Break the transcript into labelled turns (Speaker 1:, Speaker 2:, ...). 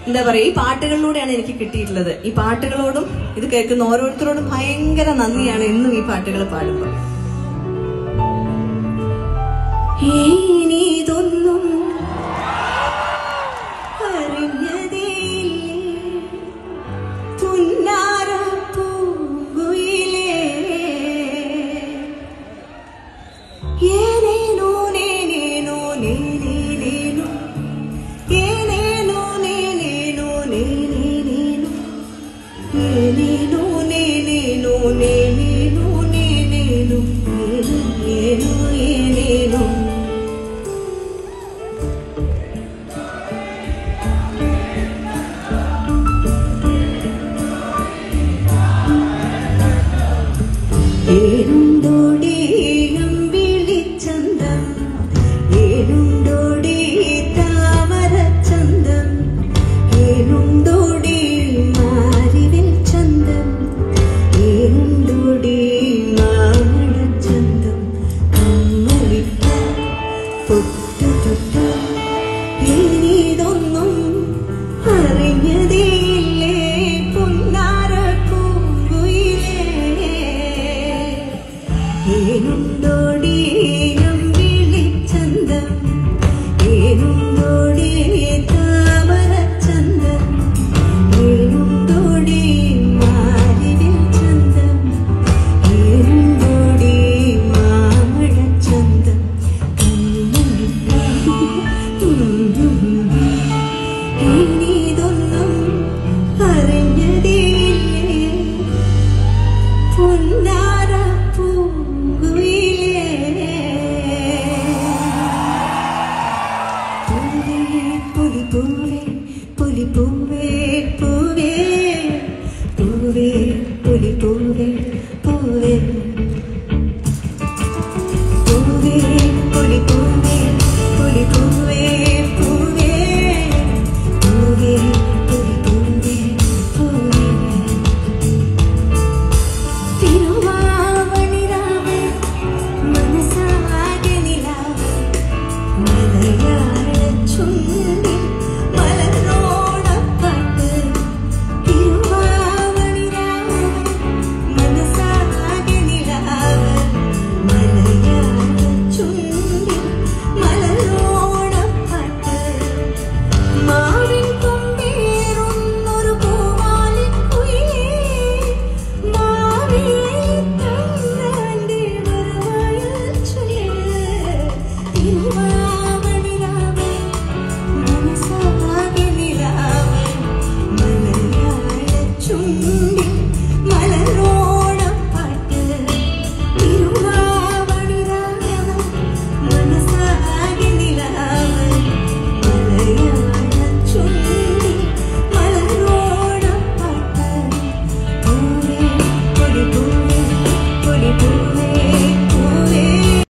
Speaker 1: എന്താ പറയാ ഈ പാട്ടുകളിലൂടെയാണ് എനിക്ക് കിട്ടിയിട്ടുള്ളത് ഈ പാട്ടുകളോടും ഇത് കേൾക്കുന്ന ഓരോരുത്തരോടും ഭയങ്കര നന്ദിയാണ് ഇന്നും ഈ പാട്ടുകൾ പാടുമ്പോൾ ഇതൊന്നും അറിഞ്ഞതേയില്ലേ പുന്നാര പൂങ്കുയിലേ ഏനേനോ നേനേനോ നേനേനേനോ ഏനേനോ നേനേനോ നേനേനേനോ ഏനേനോ നേനേനോ നേനേനോ നേനേനോ ഏനേനോ ഏനേനോ ഏനുണ്ടോടേയും വിളിച്ചന്തം ഏനുണ്ടോടേ താമരച്ചന്തം ഏനുണ്ടോടേ മാരിവിൽ ചന്തം ഏനുണ്ടോടേ മാമഴച്ചന്തം കമ്മലിട്ട പൊട്ടു തൊട്ടു ഇനിതൊന്നും അറിഞ്ഞതേയില്ലേ പൊന്നാര പൂങ്കുയിലേ ഏനുണ്ടോടിയും വിളിച്ചന്തം ഏനുണ്ടോടി താമരച്ചന്തം ഏനുണ്ടോടി മാരിവിൽ ചന്തം ഏനുണ്ടോടി മാമഴച്ചന്തം ഇനിതൊന്നും അറിഞ്ഞതേയില്ലേ പൊന്നാര പൂങ്കുയിലേ പുലി പോലെ പുലി പോലെ